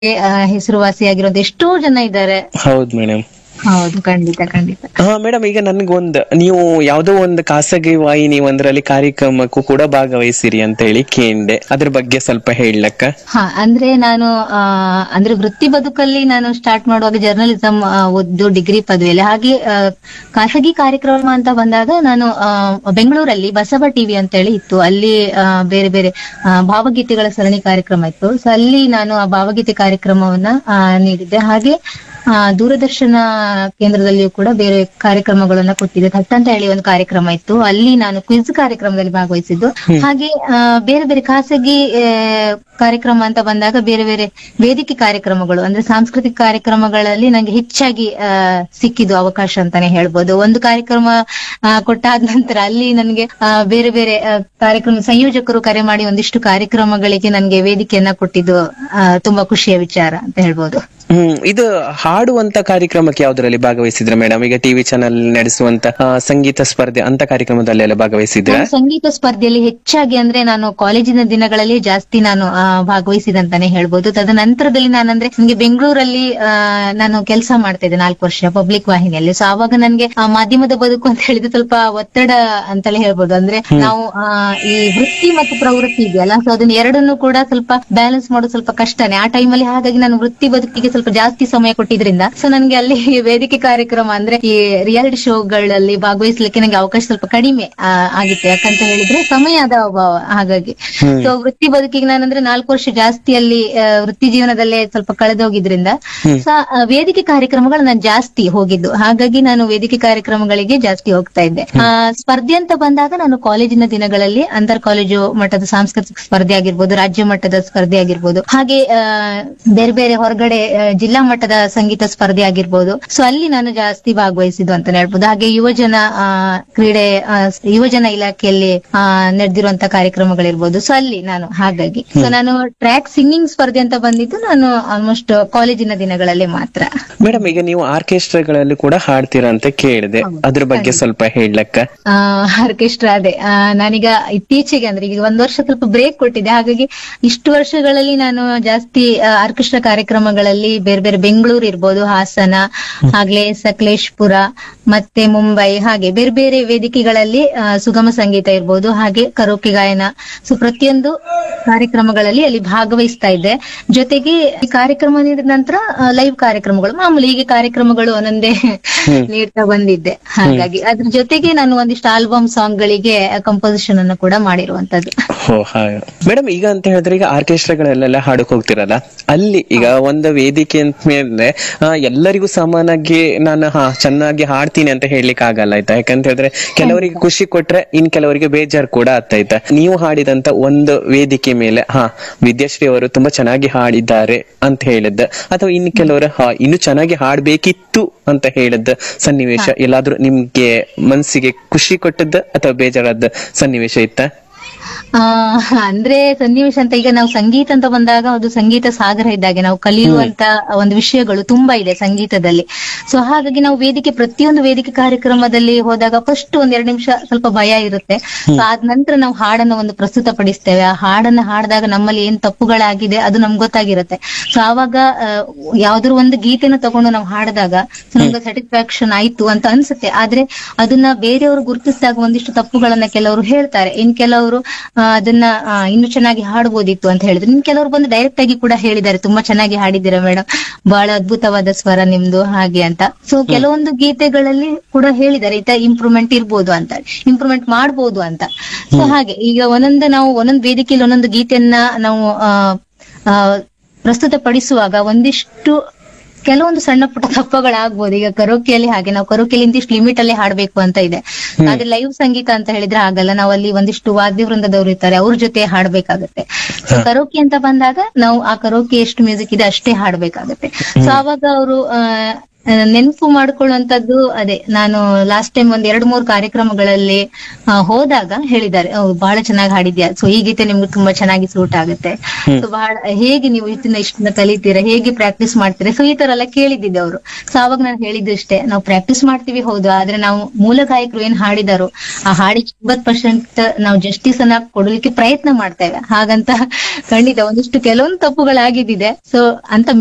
ಆ, ಹೆಸರುವಾಸಿಯಾಗಿರೋದು ಎಷ್ಟೋ ಜನ ಇದ್ದಾರೆ ಹೌದು ಮೇಡಮ್ ಹೌದು ಖಂಡಿತ ಖಂಡಿತ ಹಾ ಮೇಡಮ್ ಈಗ ನನ್ಗೊಂದ್ ನೀವು ಯಾವ್ದೋ ಒಂದು ಖಾಸಗಿ ವಾಹಿನಿ ಒಂದರಲ್ಲಿ ಕಾರ್ಯಕ್ರಮಕ್ಕೂ ಕೂಡ ಭಾಗವಹಿಸಿರಿ ಅಂತ ಹೇಳಿ ಕೇಂಡೆ ಅದ್ರ ಬಗ್ಗೆ ಸ್ವಲ್ಪ ಹೇಳಕ್ಕ ಹಾ ಅಂದ್ರೆ ನಾನು ಆ, ಅಂದ್ರೆ ವೃತ್ತಿ ಬದುಕಲ್ಲಿ ನಾನು ಸ್ಟಾರ್ಟ್ ಮಾಡುವಾಗ ಜರ್ನಲಿಸಂ ಓದ್ದು ಡಿಗ್ರಿ ಪದವಿಯಲ್ಲಿ ಹಾಗೆ ಆ, ಖಾಸಗಿ ಕಾರ್ಯಕ್ರಮ ಅಂತ ಬಂದಾಗ ನಾನು ಆ, ಬೆಂಗಳೂರಲ್ಲಿ ಬಸವ ಟಿವಿ ಅಂತ ಹೇಳಿ ಇತ್ತು ಅಲ್ಲಿ ಆ, ಬೇರೆ ಬೇರೆ ಆ, ಭಾವಗೀತೆಗಳ ಸರಣಿ ಕಾರ್ಯಕ್ರಮ ಇತ್ತು ಸೊ ಅಲ್ಲಿ ನಾನು ಆ ಭಾವಗೀತೆ ಕಾರ್ಯಕ್ರಮವನ್ನ ಆ, ನೀಡಿದ್ದೆ ಹಾಗೆ ಆ, ದೂರದರ್ಶನ ಕೇಂದ್ರದಲ್ಲಿಯೂ ಕೂಡ ಬೇರೆ ಕಾರ್ಯಕ್ರಮಗಳನ್ನ ಕೊಟ್ಟಿದ್ದೆ ಥಟ್ ಅಂತ ಹೇಳಿ ಒಂದು ಕಾರ್ಯಕ್ರಮ ಇತ್ತು ಅಲ್ಲಿ ನಾನು ಕ್ವಿಜ್ ಕಾರ್ಯಕ್ರಮದಲ್ಲಿ ಭಾಗವಹಿಸಿದ್ದು ಹಾಗೆ ಆ, ಬೇರೆ ಬೇರೆ ಖಾಸಗಿ ಆ, ಕಾರ್ಯಕ್ರಮ ಅಂತ ಬಂದಾಗ ಬೇರೆ ಬೇರೆ ವೇದಿಕೆ ಕಾರ್ಯಕ್ರಮಗಳು ಅಂದ್ರೆ ಸಾಂಸ್ಕೃತಿಕ ಕಾರ್ಯಕ್ರಮಗಳಲ್ಲಿ ನಂಗೆ ಹೆಚ್ಚಾಗಿ ಆ, ಸಿಕ್ಕಿದ್ದು ಅವಕಾಶ ಅಂತಾನೆ ಹೇಳ್ಬೋದು ಒಂದು ಕಾರ್ಯಕ್ರಮ ಆ, ಕೊಟ್ಟಾದ ನಂತರ ಅಲ್ಲಿ ನನಗೆ ಆ, ಬೇರೆ ಬೇರೆ ಆ, ಕಾರ್ಯಕ್ರಮ ಸಂಯೋಜಕರು ಕರೆ ಮಾಡಿ ಒಂದಿಷ್ಟು ಕಾರ್ಯಕ್ರಮಗಳಿಗೆ ನನಗೆ ವೇದಿಕೆಯನ್ನ ಕೊಟ್ಟಿದ್ದು ಆ, ತುಂಬಾ ಖುಷಿಯ ವಿಚಾರ ಅಂತ ಹೇಳ್ಬೋದು ಹ್ಮ್ ಇದು ಹಾಡುವಂತ ಕಾರ್ಯಕ್ರಮಕ್ಕೆ ಯಾವ್ದ್ರಲ್ಲಿ ಭಾಗವಹಿಸಿದ್ರ ಮೇಡಮ್ ಈಗ ಟಿವಿ ಚಾನಲ್ ನಡೆಸುವಂತ ಆ, ಸಂಗೀತ ಸ್ಪರ್ಧೆ ಅಂತ ಕಾರ್ಯಕ್ರಮದಲ್ಲೆಲ್ಲ ಭಾಗವಹಿಸಿದ್ರ ನಾನು ಸಂಗೀತ ಸ್ಪರ್ಧೆಯಲ್ಲಿ ಹೆಚ್ಚಾಗಿ ಅಂದ್ರೆ ನಾನು ಕಾಲೇಜಿನ ದಿನಗಳಲ್ಲಿ ಜಾಸ್ತಿ ನಾನು ಆ, ಭಾಗವಹಿಸಿದಂತಾನೆ ಹೇಳ್ಬೋದು ತದನಂತರದಲ್ಲಿ ನಾನಂದ್ರೆ ನನಗೆ ಬೆಂಗಳೂರಲ್ಲಿ ಆ, ನಾನು ಕೆಲಸ ಮಾಡ್ತಾ ಇದ್ದೆ ನಾಲ್ಕು ವರ್ಷ ಪಬ್ಲಿಕ್ ವಾಹಿನಿಯಲ್ಲಿ ಸೊ ಆವಾಗ ನನ್ಗೆ ಆ, ಮಾಧ್ಯಮದ ಬದುಕು ಅಂತ ಹೇಳಿದ್ರೆ ಸ್ವಲ್ಪ ಒತ್ತಡ ಅಂತಲೇ ಹೇಳ್ಬೋದು ಅಂದ್ರೆ ನಾವು ಆ, ಈ ವೃತ್ತಿ ಮತ್ತು ಪ್ರವೃತ್ತಿ ಇದೆಯಲ್ಲ ಸೊ ಅದನ್ನ ಎರಡನ್ನೂ ಕೂಡ ಸ್ವಲ್ಪ ಬ್ಯಾಲೆನ್ಸ್ ಮಾಡೋದು ಸ್ವಲ್ಪ ಕಷ್ಟನೇ ಆ ಟೈಮಲ್ಲಿ ಹಾಗಾಗಿ ನಾನು ವೃತ್ತಿ ಬದುಕಿಗೆ ಸ್ವಲ್ಪ ಜಾಸ್ತಿ ಸಮಯ ಕೊಟ್ಟಿದ್ರಿಂದ ಸೊ ನನ್ಗೆ ಅಲ್ಲಿ ವೇದಿಕೆ ಕಾರ್ಯಕ್ರಮ ಅಂದ್ರೆ ಈ ರಿಯಾಲಿಟಿ ಶೋಗಳಲ್ಲಿ ಭಾಗವಹಿಸ್ಲಿಕ್ಕೆ ನಂಗೆ ಅವಕಾಶ ಸ್ವಲ್ಪ ಕಡಿಮೆ ಆ, ಆಗಿತ್ತು ಯಾಕಂತ ಹೇಳಿದ್ರೆ ಸಮಯದ ಅಭಾವ ಹಾಗಾಗಿ ಸೊ ವೃತ್ತಿ ಬದುಕಿಗೆ ನಾನಂದ್ರೆ ನಾಲ್ಕು ವರ್ಷ ಜಾಸ್ತಿ ಅಲ್ಲಿ ಆ, ವೃತ್ತಿ ಜೀವನದಲ್ಲೇ ಸ್ವಲ್ಪ ಕಳೆದೋಗಿದ್ರಿಂದ ಸೊ ಆ, ವೇದಿಕೆ ಕಾರ್ಯಕ್ರಮಗಳು ನಾನು ಜಾಸ್ತಿ ಹೋಗಿದ್ದು ಹಾಗಾಗಿ ನಾನು ವೇದಿಕೆ ಕಾರ್ಯಕ್ರಮಗಳಿಗೆ ಜಾಸ್ತಿ ಹೋಗ್ತಾ ಇದ್ದೆ ಆ, ಸ್ಪರ್ಧೆ ಅಂತ ಬಂದಾಗ ನಾನು ಕಾಲೇಜಿನ ದಿನಗಳಲ್ಲಿ ಅಂತರ್ ಕಾಲೇಜು ಮಟ್ಟದ ಸಾಂಸ್ಕೃತಿಕ ಸ್ಪರ್ಧೆ ಆಗಿರ್ಬೋದು ರಾಜ್ಯ ಮಟ್ಟದ ಸ್ಪರ್ಧೆ ಆಗಿರ್ಬೋದು ಹಾಗೆ ಆ, ಬೇರೆ ಬೇರೆ ಹೊರಗಡೆ ಆ, ಜಿಲ್ಲಾ ಮಟ್ಟದ ಸಂಗೀತ ಸ್ಪರ್ಧೆ ಆಗಿರ್ಬೋದು ಸೊ ಅಲ್ಲಿ ನಾನು ಜಾಸ್ತಿ ಭಾಗವಹಿಸಿದ್ದು ಅಂತ ಹೇಳ್ಬೋದು ಹಾಗೆ ಯುವಜನ ಆ, ಕ್ರೀಡೆ ಆ, ಯುವಜನ ಇಲಾಖೆಯಲ್ಲಿ ಆ, ನಡೆದಿರುವಂತ ಕಾರ್ಯಕ್ರಮಗಳಿರ್ಬೋದು ಸೊ ಅಲ್ಲಿ ನಾನು ಹಾಗಾಗಿ ಸೊ ನಾನು ಟ್ರ್ಯಾಕ್ ಸಿಂಗಿಂಗ್ ಸ್ಪರ್ಧೆ ಅಂತ ಬಂದಿದ್ದು ನಾನು ಆಲ್ಮೋಸ್ಟ್ ಕಾಲೇಜಿನ ದಿನಗಳಲ್ಲಿ ಮಾತ್ರ ಮೇಡಮ್ ಈಗ ನೀವು ಆರ್ಕೆಸ್ಟ್ರಾಗಳಲ್ಲಿ ಕೂಡ ಹಾಡ್ತೀರಾ ಅಂತ ಕೇಳಿದೆ ಅದ್ರ ಬಗ್ಗೆ ಸ್ವಲ್ಪ ಹೇಳಕ್ಕ ಆರ್ಕೆಸ್ಟ್ರಾ ಅದೇ ಆ, ನಾನೀಗ ಇತ್ತೀಚೆಗೆ ಅಂದ್ರೆ ಈಗ ಒಂದ್ ವರ್ಷ ಸ್ವಲ್ಪ ಬ್ರೇಕ್ ಕೊಟ್ಟಿದ್ದೆ ಹಾಗಾಗಿ ಇಷ್ಟು ವರ್ಷಗಳಲ್ಲಿ ನಾನು ಜಾಸ್ತಿ ಆರ್ಕೆಸ್ಟ್ರಾ ಕಾರ್ಯಕ್ರಮಗಳಲ್ಲಿ ಬೇರೆ ಬೇರೆ ಬೆಂಗಳೂರು ಇರ್ಬೋದು ಹಾಸನ ಆಗ್ಲೇ ಸಕಲೇಶ್ಪುರ ಮತ್ತೆ ಮುಂಬೈ ಹಾಗೆ ಬೇರೆ ಬೇರೆ ವೇದಿಕೆಗಳಲ್ಲಿ ಆ, ಸುಗಮ ಸಂಗೀತ ಇರ್ಬೋದು ಹಾಗೆ ಕರೋಕೆ ಗಾಯನ ಸೊ ಪ್ರತಿಯೊಂದು ಕಾರ್ಯಕ್ರಮಗಳಲ್ಲಿ ಅಲ್ಲಿ ಭಾಗವಹಿಸ್ತಾ ಇದ್ದೆ ಜೊತೆಗೆ ಈ ಕಾರ್ಯಕ್ರಮ ನೀಡಿದ ನಂತರ ಲೈವ್ ಕಾರ್ಯಕ್ರಮಗಳು ಮಾಮೂಲಿ ಹೀಗೆ ಕಾರ್ಯಕ್ರಮಗಳು ಒಂದೊಂದೇ ನೀಡ್ತಾ ಬಂದಿದ್ದೆ ಹಾಗಾಗಿ ಅದ್ರ ಜೊತೆಗೆ ನಾನು ಒಂದಿಷ್ಟು ಆಲ್ಬಮ್ ಸಾಂಗ್ ಗಳಿಗೆ ಕಂಪೋಸಿಷನ್ ಅನ್ನು ಕೂಡ ಮಾಡಿರುವಂತದ್ದು ಓ ಹಾಗೆ ಮೇಡಮ್ ಈಗ ಅಂತ ಹೇಳಿದ್ರೆ ಈಗ ಆರ್ಕೆಸ್ಟ್ರಾಗಳೆಲ್ಲ ಹಾಡಕ್ ಹೋಗ್ತಿರಲ್ಲ ಅಲ್ಲಿ ಈಗ ಒಂದು ವೇದಿಕೆ ಅಂತ ಮೇಲೆ ಆ, ಎಲ್ಲರಿಗೂ ಸಮಾನಾಗಿ ನಾನು ಹಾ ಚೆನ್ನಾಗಿ ಹಾಡ್ತೀನಿ ಅಂತ ಹೇಳಲಿಕ್ಕೆ ಆಗಲ್ಲ ಆಯ್ತಾ ಯಾಕಂತ ಹೇಳಿದ್ರೆ ಕೆಲವರಿಗೆ ಖುಷಿ ಕೊಟ್ರೆ ಇನ್ ಕೆಲವರಿಗೆ ಬೇಜಾರು ಕೂಡ ಆಗ್ತಾಯ್ತಾ ನೀವು ಹಾಡಿದಂತ ಒಂದು ವೇದಿಕೆ ಮೇಲೆ ಹಾ ವಿದ್ಯಾಶ್ರೀ ಅವರು ತುಂಬಾ ಚೆನ್ನಾಗಿ ಹಾಡಿದ್ದಾರೆ ಅಂತ ಹೇಳಿದ್ದ ಅಥವಾ ಇನ್ನು ಕೆಲವರು ಹಾ ಇನ್ನು ಚೆನ್ನಾಗಿ ಹಾಡ್ಬೇಕಿತ್ತು ಅಂತ ಹೇಳಿದ್ದ ಸನ್ನಿವೇಶ ಎಲ್ಲಾದ್ರೂ ನಿಮ್ಗೆ ಮನ್ಸಿಗೆ ಖುಷಿ ಕೊಟ್ಟದ್ದ ಅಥವಾ ಬೇಜಾರಾದ ಸನ್ನಿವೇಶ ಇತ್ತ ಆ ಅಂದ್ರೆ ಸನ್ನಿವೇಶ ಅಂತ ಈಗ ನಾವು ಸಂಗೀತ ಅಂತ ಬಂದಾಗ ಅದು ಸಂಗೀತ ಸಾಗರ ಇದ್ದಾಗೆ ನಾವು ಕಲಿಯುವಂತ ಒಂದು ವಿಷಯಗಳು ತುಂಬಾ ಇದೆ ಸಂಗೀತದಲ್ಲಿ ಸೊ ಹಾಗಾಗಿ ನಾವು ವೇದಿಕೆ ಪ್ರತಿಯೊಂದು ವೇದಿಕೆ ಕಾರ್ಯಕ್ರಮದಲ್ಲಿ ಹೋದಾಗ ಫಸ್ಟ್ ಒಂದ್ ಎರಡು ನಿಮಿಷ ಸ್ವಲ್ಪ ಭಯ ಇರುತ್ತೆ ಸೊ ಆದ ನಂತರ ನಾವು ಹಾಡನ್ನ ಒಂದು ಪ್ರಸ್ತುತ ಪಡಿಸ್ತೇವೆ ಆ ಹಾಡನ್ನ ಹಾಡಿದಾಗ ನಮ್ಮಲ್ಲಿ ಏನ್ ತಪ್ಪುಗಳಾಗಿದೆ ಅದು ನಮ್ಗೆ ಗೊತ್ತಾಗಿರುತ್ತೆ ಸೊ ಆವಾಗ ಆ, ಯಾವ್ದಾದ್ರು ಒಂದು ಗೀತೆನ ತಗೊಂಡು ನಾವು ಹಾಡಿದಾಗ ಸೊ ನಮ್ಗೆ ಸ್ಯಾಟಿಸ್ಫ್ಯಾಕ್ಷನ್ ಆಯ್ತು ಅಂತ ಅನ್ಸುತ್ತೆ ಆದ್ರೆ ಅದನ್ನ ಬೇರೆಯವರು ಗುರುತಿಸಿದಾಗ ಒಂದಿಷ್ಟು ತಪ್ಪುಗಳನ್ನ ಕೆಲವರು ಹೇಳ್ತಾರೆ ಇನ್ ಕೆಲವರು ಆ, ಅದನ್ನ ಆ, ಇನ್ನು ಚೆನ್ನಾಗಿ ಹಾಡ್ಬೋದಿತ್ತು ಅಂತ ಹೇಳಿದ್ರು ಇನ್ ಕೆಲವರು ಬಂದು ಡೈರೆಕ್ಟ್ ಆಗಿ ಕೂಡ ಹೇಳಿದ್ದಾರೆ ತುಂಬಾ ಚೆನ್ನಾಗಿ ಹಾಡಿದ್ದೀರಾ ಮೇಡಮ್ ಬಹಳ ಅದ್ಭುತವಾದ ಸ್ವರ ನಿಮ್ದು ಹಾಗೆ ಅಂತ ಸೊ ಕೆಲವೊಂದು ಗೀತೆಗಳಲ್ಲಿ ಕೂಡ ಹೇಳಿದ್ದಾರೆ ಈತ ಇಂಪ್ರೂವ್ಮೆಂಟ್ ಇರ್ಬೋದು ಅಂತ ಇಂಪ್ರೂವ್ಮೆಂಟ್ ಮಾಡ್ಬೋದು ಅಂತ ಸೊ ಹಾಗೆ ಈಗ ಒಂದೊಂದು ನಾವು ಒಂದೊಂದು ವೇದಿಕೆಯಲ್ಲಿ ಒಂದೊಂದು ಗೀತೆಯನ್ನ ನಾವು ಆ, ಆ, ಪ್ರಸ್ತುತಪಡಿಸುವಾಗ ಒಂದಿಷ್ಟು ಕೆಲವೊಂದು ಸಣ್ಣ ಪುಟ್ಟ ತಪ್ಪುಗಳಾಗ್ಬೋದು ಈಗ ಕರೋಕೆಯಲ್ಲಿ ಹಾಗೆ ನಾವು ಕರೋಕೆಯಲ್ಲಿ ಇಂತಿಷ್ಟು ಲಿಮಿಟ್ ಅಲ್ಲಿ ಹಾಡ್ಬೇಕು ಅಂತ ಇದೆ ಆದ್ರೆ ಲೈವ್ ಸಂಗೀತ ಅಂತ ಹೇಳಿದ್ರೆ ಆಗಲ್ಲ ನಾವು ಅಲ್ಲಿ ಒಂದಿಷ್ಟು ವಾದ್ಯ ವೃಂದದವ್ರು ಇರ್ತಾರೆ ಅವ್ರ ಜೊತೆ ಹಾಡ್ಬೇಕಾಗತ್ತೆ ಸೊ ಕರೋಕೆ ಅಂತ ಬಂದಾಗ ನಾವು ಆ ಕರೋಕೆ ಎಷ್ಟು ಮ್ಯೂಸಿಕ್ ಇದೆ ಅಷ್ಟೇ ಹಾಡ್ಬೇಕಾಗತ್ತೆ ಸೊ ಅವಾಗ ಅವರು ಆ, ನೆನಪು ಮಾಡ್ಕೊಳ್ಳುವಂತದ್ದು ಅದೇ ನಾನು ಲಾಸ್ಟ್ ಟೈಮ್ ಒಂದ್ ಎರಡ್ ಮೂರ್ ಕಾರ್ಯಕ್ರಮಗಳಲ್ಲಿ ಆ, ಹೋದಾಗ ಹೇಳಿದ್ದಾರೆ "ಓ, ಬಹಳ ಚೆನ್ನಾಗಿ ಹಾಡಿದ್ಯಾ ಸೊ ಈ ಗೀತೆ ನಿಮ್ಗೆ ತುಂಬಾ ಚೆನ್ನಾಗಿ ಸೂಟ್ ಆಗುತ್ತೆ ಸೊ ಬಹಳ ಹೇಗೆ ನೀವು ಇದನ್ನ ಇಷ್ಟನ್ನ ಕಲಿತೀರಾ ಹೇಗೆ ಪ್ರಾಕ್ಟೀಸ್ ಮಾಡ್ತೀರಾ ಸೊ ಈ ತರ ಎಲ್ಲ ಕೇಳಿದ್ದಿದ್ದೆ ಅವರು ಸೊ ಅವಾಗ ನಾನು ಹೇಳಿದ್ದು ಇಷ್ಟೇ ನಾವು ಪ್ರಾಕ್ಟೀಸ್ ಮಾಡ್ತೀವಿ ಹೌದು ಆದ್ರೆ ನಾವು ಮೂಲ ಗಾಯಕರು ಏನ್ ಹಾಡಿದಾರೋ ಆ ಹಾಡಿಗೆ ಎಂಬತ್ ಪರ್ಸೆಂಟ್ ನಾವು ಜಸ್ಟಿಸ್ ಅನ್ನ ಕೊಡಲಿಕ್ಕೆ ಪ್ರಯತ್ನ ಮಾಡ್ತೇವೆ ಹಾಗಂತ ಖಂಡಿತ ಒಂದಿಷ್ಟು ಕೆಲವೊಂದು ತಪ್ಪುಗಳಾಗಿದ್ದಿದೆ ಸೊ ಅಂತ